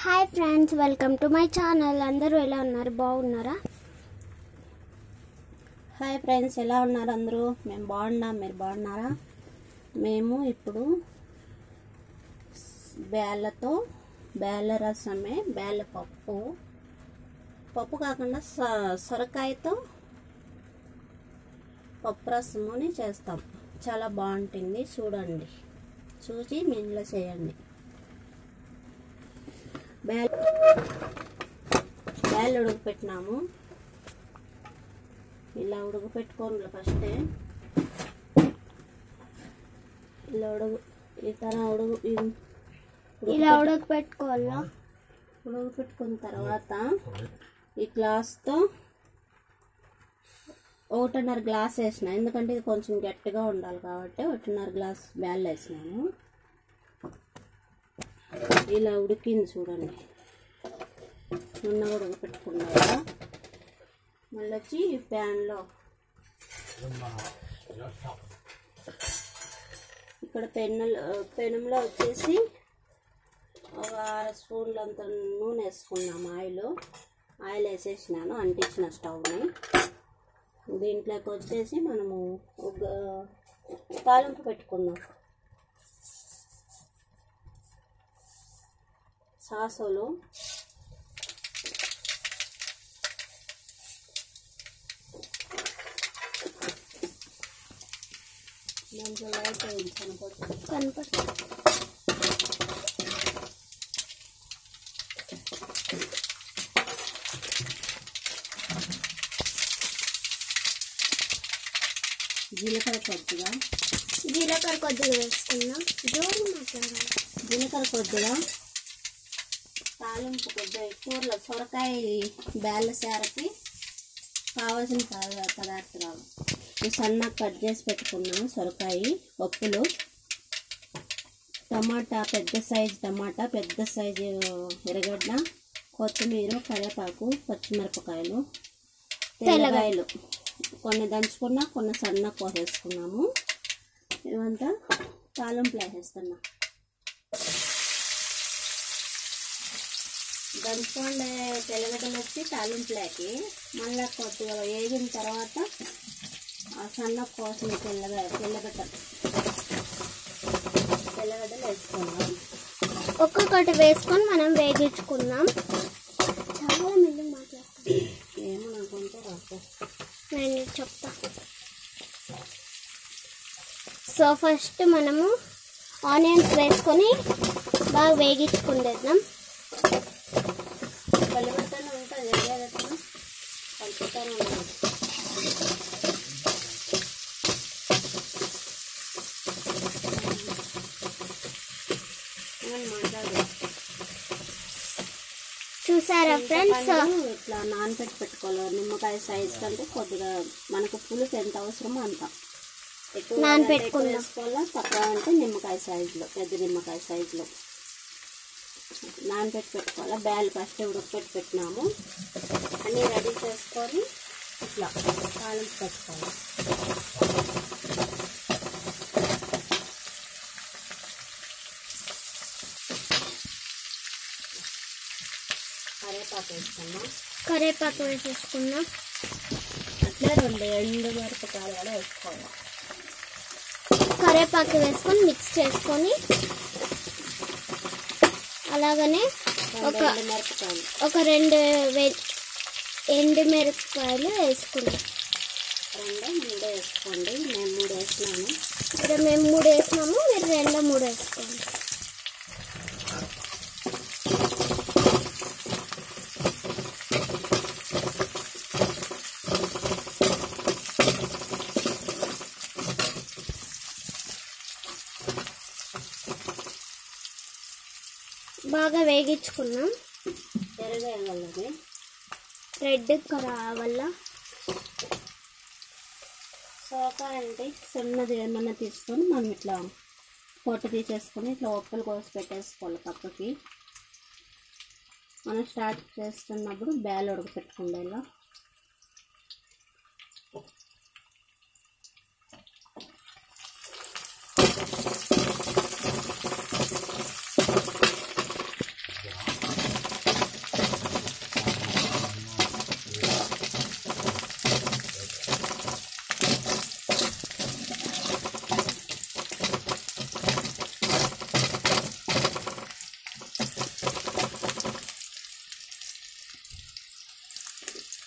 Hi friends welcome to my channel అందరూ ఎలా ఉన్నారు బాగున్నారా హాయ్ ఫ్రెండ్స్ ఎలా ఉన్నారు అందరూ మేము బాగున్నాం మీరు బాగున్నారా మేము ఇప్పుడు బేళ్ళతో బేళ్ళ రసమే బేళ్ళ పప్పు పప్పు కాకుండా స- సొరకాయతో పప్పు రసముని చేస్తాం చాలా బాగుంటుంది చూడండి చూసి మీ ఇంట్లో చేయండి బేల్ బేళ్ళు ఉడకపెట్టినాము ఇలా ఉడకపెట్టుకోండి ఫస్టే ఇలా ఉడుగు ఈ తర ఉడుగు ఈ- ఇలా ఉడకపెట్టుకోవాలా ఉడకపెట్టుకున్న తర్వాత ఈ గ్లాస్తో ఒకటిన్నర గ్లాస్ వేసిన ఎందుకంటే ఇది కొంచెం గట్టిగా ఉండాలి కాబట్టి ఒకటిన్నర గ్లాస్ బ్యాల్ వేసినాను ఇలా ఉడికింది చూడండి నిన్న ఉడకపెట్టుకున్నా కదా మళ్ళీ వచ్చి ఈ ప్యాన్లో ఇక్కడ పెన్నులు పెనంలో వచ్చేసి ఒక అర స్పూన్లంత నూనె వేసుకున్నాము ఆయిల్ ఆయిల్ వేసేసినాను అంటించిన స్టవ్ని దీంట్లోకి వచ్చేసి మనము ఒక తాలింపు పెట్టుకుందాం సాసులు దాంట్లో లైట్ వేయించాను కొంచెం కనపడు జీలకర్ర కొద్దిగా జీలకర్ర కొద్దిగా వేసుకుందాం జోరు మాట్లాడాలి జీలకర్ర కొద్దిగా తాలింపు కొద్దిగా కూరలో సొరకాయ బేళ్ళ సారకి కావాల్సిన పద- పదార్థాలు ఇవి సన్నగా కట్ చేసి పెట్టుకున్నాము సొరకాయ పప్పులు టమాటా పెద్ద సైజు టమాటా పెద్ద సైజు ఎర్రగడ్డ కొత్తిమీర కరివేపాకు పచ్చిమిరపకాయలు తెల్లగాయలు కొన్ని దంచుకున్నా కొన్ని సన్నగా కోసేసుకున్నాము ఇవంతా తాలింపులు వేసేస్తున్నా దంచుకోండి తెల్లగడ్డలు వచ్చి తాలింపులోకి మళ్ళీ కొద్దిగా వేగిన తర్వాత ఆ సన్న కోసం తెల్లగ తెల్లగడ్డ తెల్లగడ్డలు వేసుకున్నాం ఒక్కొక్కటి వేసుకొని మనం వేగించుకుందాం చాలా మెల్లిగా మాట్లాడతాం ఏమో అనుకుంటే రాకు నేను చెప్తా సో ఫస్ట్ మనము ఆనియన్స్ వేసుకొని బాగా వేగించుకుందేద్దాం కలిపెట్టాను ఉంటుంది ఎగేదట్టు కలుపుతాను ఉండదు ఏమని మాట్లాడు చూసారా ఫ్రెండ్స్ చింతపండు ఇట్లా నానబెట్టి పెట్టుకోవాలి నిమ్మకాయ సైజ్ కంటే కొద్దిగా మనకు పులుసు ఎంత అవసరమో అంత ఎక్కువ నానబెట్టుకుందాం. ఎక్కువ వేసుకోవాలా తక్కువ అంటే నిమ్మకాయ సైజులో పెద్ద నిమ్మకాయ సైజులో నానబెట్టి పెట్టుకోవాలా బ్యాల్ ఫస్ట్ ఉడకపెట్టి పెట్టినాము అన్నీ రెడీ చేసుకొని ఇట్లా తాలింపు పెట్టుకోవాలి కరేపాకు వేసుకున్నాం కరివేపాకు వేసేసుకుందాం అట్లే రెండు ఎండు మిరపకాయలు కూడా వేసుకోవాలి కరివేపాకు వేసుకొని మిక్స్ చేసుకొని అలాగనే రెండు ఒక ఎండు మిరపకాయలు ఒక రెండు వె- ఎండు మిరపకాయలు వేసుకుందాం రెండు మూడు వేసుకోండి నేను మూడు వేసినాను ఇక్కడ మేము మూడు వేసినాము మీరు రెండు మూడు వేసుకోండి బాగా వేగించుకున్నాం పెరగగలది రెడ్ రావాల సోకాయ అంటే చిన్నది ఏమన్నా తీసుకొని మనం ఇట్లా పొట్టు తీసేసుకొని ఇట్లా ఒప్పులు కోసి పెట్టేసుకోవాలి పక్కకి మనం స్టార్ట్ చేస్తున్నప్పుడు బ్యాల్ ఉడకపెట్టుకుండే ఇలా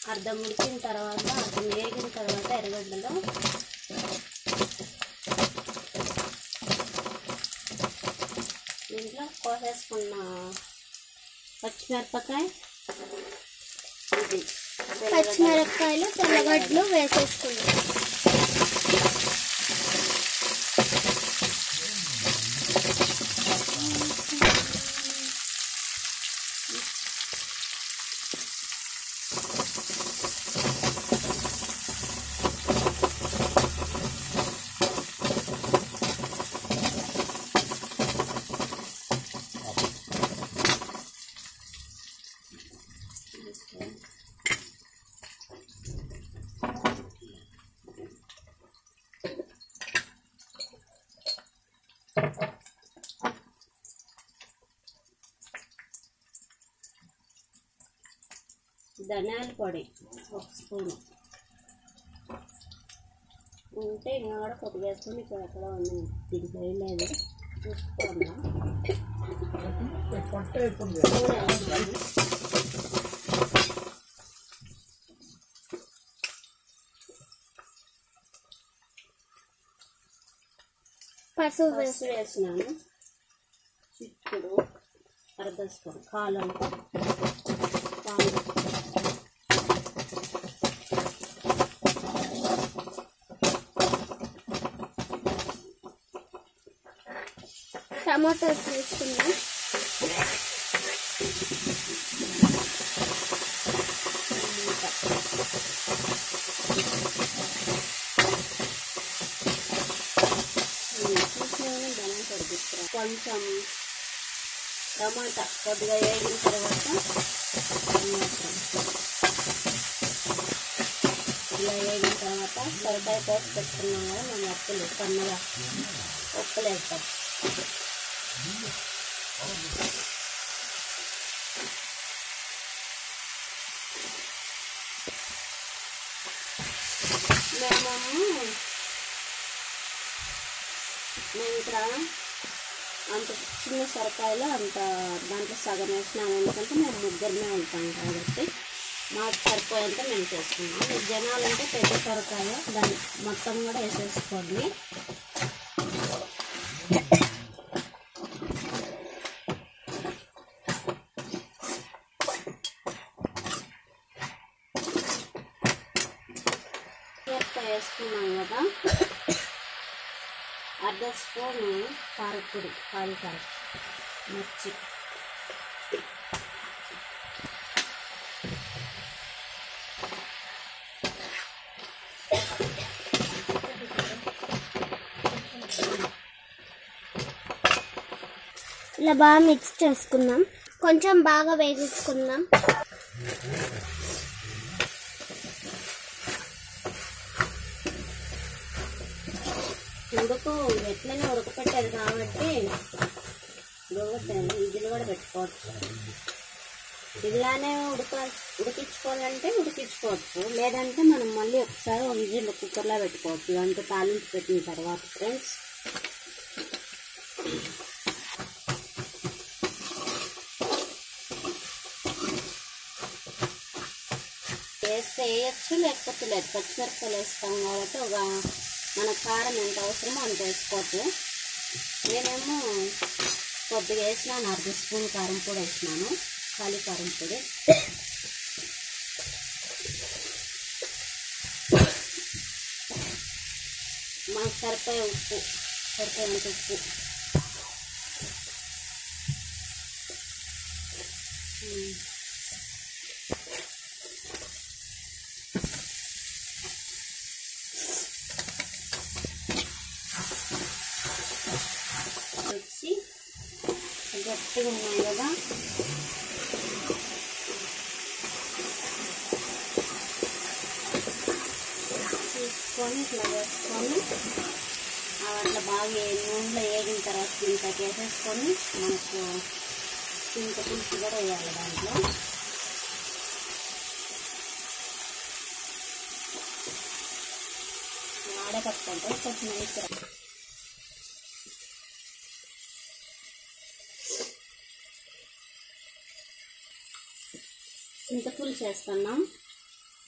అర్ధం ఉడికిన తర్వాత అర్ధం వేగిన తర్వాత ఎర్రగడ్డలో దీంట్లో కోసేసుకున్న పచ్చిమిరపకాయ ఇది తెల్లగడ్డ. పచ్చిమిరపకాయలు తెల్లగడ్డలు వేసేసుకున్నాం ధనియాల పొడి ఒక స్పూను ఉంటే ఇంకా కూడా కొద్దిగా వేసుకొని ఇక్కడ ఎక్కడ ఉంది దీనికి వేయలేదు చూసుకోండి పసుపు వేసి పసుపు వేసినాను చిక్కుడు అర్ధ స్పూన్ కాలం కాలం టమాటోస్ వేసుకున్నాం చూసినాను ధనం పొడిపిస్తారు కొంచెం టమాటా కొద్దిగా వేగిన తర్వాత టమాటా. ఇలా వేగిన తర్వాత సొరకాయ కోసి పెట్టుకున్నాం కదా మేము అప్పులు సన్నగా ఉప్పులు వేస్తాం మేము మేము ఇక్కడ అంత చిన్న సొరకాయలో అంత దాంట్లో సగం వేసినాము ఎందుకంటే మేము ముగ్గురమే ఉంటాం కాబట్టి మాకు సరిపోయేంత మేము చేసుకున్నాం మీకు జనాలు అంటే పెద్ద సొరకాయ దాన్ని మొత్తం కూడా వేసేసుకోండి మిరపకాయ వేసుకున్నాం కదా అర్ధ స్పూను కారపొడి కాలికాయ మిర్చి ఇలా బాగా మిక్స్ చేసుకుందాం కొంచెం బాగా వేగించుకుందాం ఉడుకు ఎట్లనే ఉడకపెట్టేది కాబట్టి ఉడకతాను ఇదిలు కూడా పెట్టుకోవచ్చు ఇలానే ఉడక ఉడికించుకోవాలంటే ఉడికించుకోవచ్చు లేదంటే మనం మళ్ళీ ఒకసారి విజిల్ కుక్కర్లో పెట్టుకోవచ్చు ఇదంతా తాలింపు పెట్టిన తర్వాత ఫ్రెండ్స్ వేస్తే వేయచ్చు లేకపోతే లేదు పచ్చిమిరపకాయలు వేస్తాం కాబట్టి ఒక మన కారం ఎంత అవసరమో అంత వేసుకోవచ్చు నేనేమో కొద్దిగా వేసినాను అర్ధ స్పూన్ కారం పొడి వేసినాను ఖాళీ కారం పొడి మనకు సరిపోయే ఉప్పు సరిపోయేంత ఉప్పు ఉమ్. వచ్చి గట్టిగా ఉన్నాయి కదా తీసుకొని ఇట్లా వేసుకొని అవి అట్లా బాగా ఏ- నూనెలో వేగిన తర్వాత దీంట్లోకి వేసేసుకొని మనకు చింత పులుసు కూడా వేయాలి దాంట్లో ఆడపట్టుకుంటే కొంచెం నైస్ చింత పులుసు వేస్తున్నాం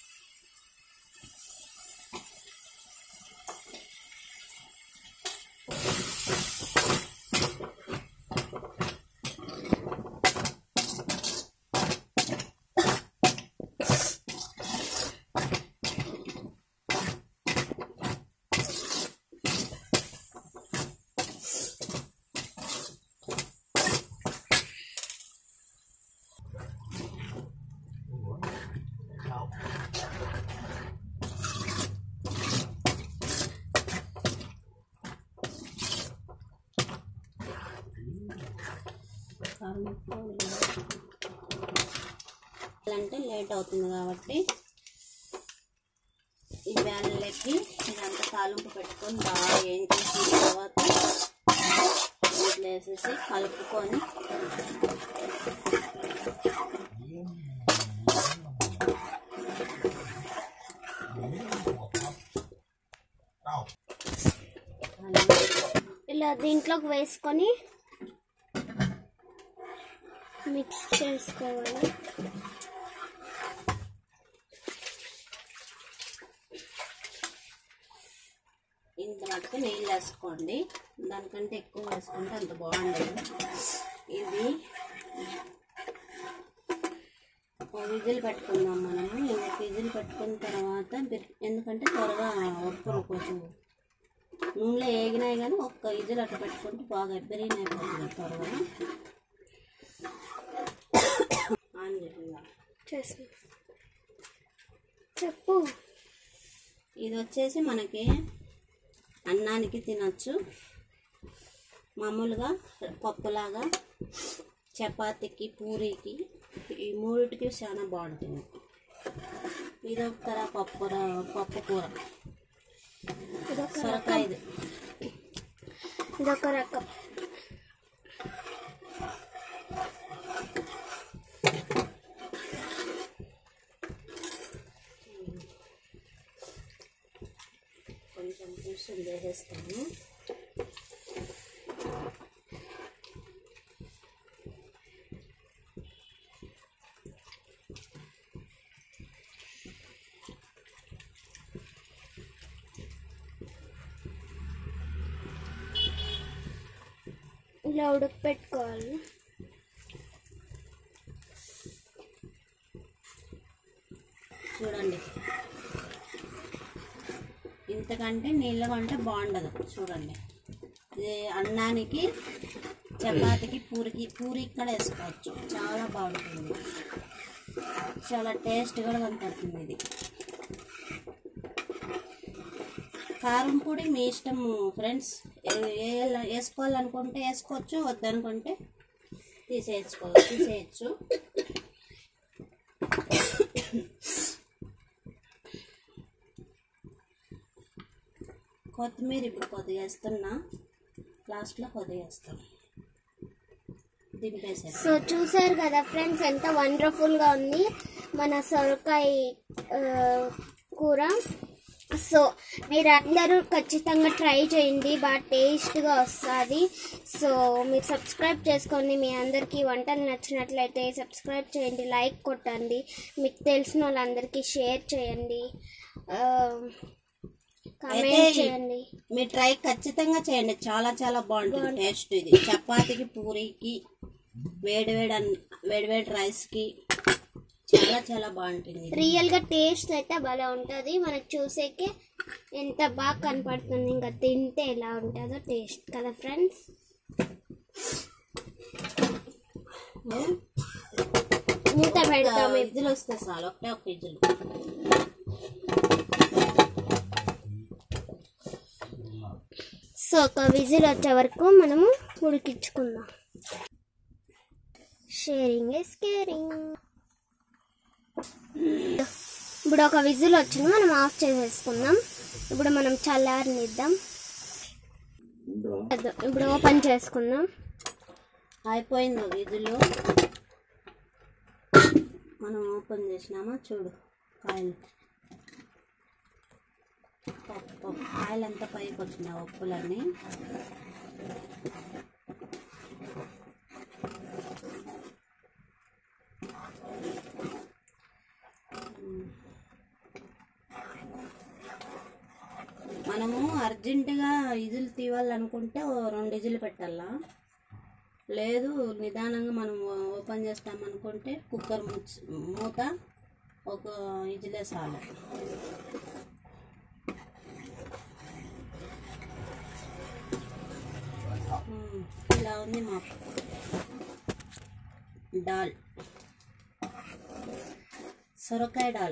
అంటే లేట్ అవుతుంది కాబట్టి ఈ బ్యాలెక్కి ఇదంతా తాలింపు పెట్టుకొని బాగా ఏం చేసిన తర్వాత ఇట్లా వేసేసి కలుపుకొని ఇలా దీంట్లోకి వేసుకొని మిక్స్ చేసుకోవాలి ఇంత మటుకు నీళ్ళు వేసుకోండి దానికంటే ఎక్కువ వేసుకుంటే అంత బాగుండదు ఇది ఒక విజిల్ పెట్టుకుందాం మనము ఒక విజిల్ పెట్టుకున్న తర్వాత బిర్- ఎందుకంటే త్వరగా ఒక్కరు కొంచెం నూనెలో వేగినాయి కానీ ఒక్క విజిల్ అట్లా పెట్టుకుంటే బాగా బిర్యానీ అయిపోతుంది త్వరగా ఆన్ చేసిందా చేసి చెప్పు ఇది వచ్చేసి మనకి అన్నానికి తినచ్చు మామూలుగా పప్పులాగా చపాతీకి పూరీకి ఈ మూడిటికి చాలా బాగుంటుంది ఇది ఒక తర పప్పు ర- పప్పు కూర ఇదొక సొరకాయ ఇది ఇదొక రకం కొంచెం పులుసు వేసేస్తాను ఇలా ఉడకపెట్టుకోవాలి చూడండి ఇంతకంటే నీళ్ళ కంటే బాగుండదు చూడండి ఇది అన్నానికి చపాతీకి పూరికి పూరికి కూడా వేసుకోవచ్చు చాలా బాగుంటుంది చాలా టేస్ట్ కూడా కనపడుతుంది ఇది కారం పొడి మీ ఇష్టము ఫ్రెండ్స్ వేసుకోవాలనుకుంటే వేసుకోవచ్చు వద్దనుకుంటే తీసేసుకోవాలి తీసేయచ్చు కొత్తిమీర ఇప్పుడు కొద్దిగా వేస్తున్నా లాస్ట్లో కొద్దిగా వేస్తాను దింపేసాను సో చూసారు కదా ఫ్రెండ్స్ ఎంత వండర్ఫుల్గా ఉంది మన సొరకాయ ఆ, కూర సో మీరు అందరూ ఖచ్చితంగా ట్రై చేయండి బాగా టేస్ట్గా వస్తుంది సో మీరు సబ్స్క్రైబ్ చేసుకోండి మీ అందరికీ వంటలు నచ్చినట్లయితే సబ్స్క్రైబ్ చేయండి లైక్ కొట్టండి మీకు తెలిసిన వాళ్ళందరికీ షేర్ చేయండి అయితే కామెంట్ చేయండి మీరు ట్రై ఖచ్చితంగా చేయండి చాలా చాలా బాగుంటుంది టేస్ట్ ఇది చపాతీకి పూరికి వేడి వేడి అన్- వేడి వేడి రైస్కి చాలా చాలా బాగుంటుంది ఇది. రియల్గా టేస్ట్ అయితే భలే ఉంటుంది మనకు చూసేకే ఎంత బాగా కనపడుతుంది ఇంకా తింటే ఎలా ఉంటుందో టేస్ట్ కదా ఫ్రెండ్స్ మూత ఒక పెడతాం ఇప్పుడు. విజిల్ వస్తే చాలు ఒకటే ఒక విజిల్ సో ఒక విజిల్ వచ్చే వరకు మనము ఉడికించుకుందాం షేరింగ్ ఇస్ కేరింగ్ ఇప్పుడు ఒక విజిల్ వచ్చింది మనం ఆఫ్ చేసేసుకుందాం ఇప్పుడు మనం చల్లారనిద్దాం అదో, ఇప్పుడు ఓపెన్ చేసుకుందాం అయిపోయింది ఒక విజిల్ మనం ఓపెన్ చేసినామా చూడు కాయలు పప్పు పప్పు కాయలు అంతా పైకి వచ్చినాయి ఉప్పులన్నీ మనము అర్జెంటుగా ఇజులు తీయాలనుకుంటే ఓ రెండు ఇజులు పెట్టాలా లేదు నిదానంగా మనం ఓపెన్ చేస్తామనుకుంటే కుక్కర్ ముచ్- మూత ఒక ఇజిలే చాలు మ్మ్. ఇలా ఉంది మా డాల్ సొరకాయ డాల్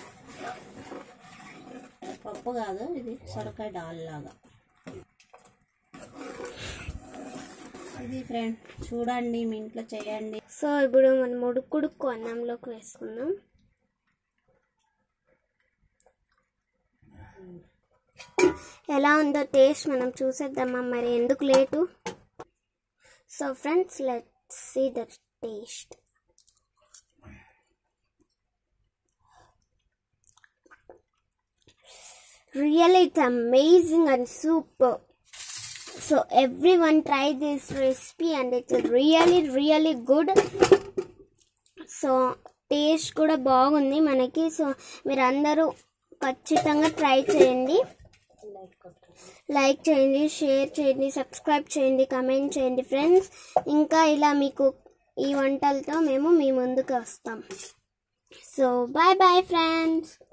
పప్పు కాదు ఇది సొరకాయ డాల్ లాగా ఇది ఫ్రెండ్ చూడండి మీ ఇంట్లో చేయండి సో ఇప్పుడు మనం ఉడుకుడుకు అన్నంలోకి వేసుకుందాం ఎలా ఉందో టేస్ట్ మనం చూసేద్దామా మరి ఎందుకు late so friends let see the taste really it's amazing and super so everyone try this recipe and it's really really good so taste కూడా బాగుంది మనకి సో మీరు అందరూ ఖచ్చితంగా ట్రై చేయండి లైక్ చేయండి షేర్ చేయండి సబ్స్క్రైబ్ చేయండి కమెంట్ చేయండి ఫ్రెండ్స్ ఇంకా ఇలా మీకు ఈ వంటలతో మేము మీ ముందుకు వస్తాం సో బాయ్ బాయ్ ఫ్రెండ్స్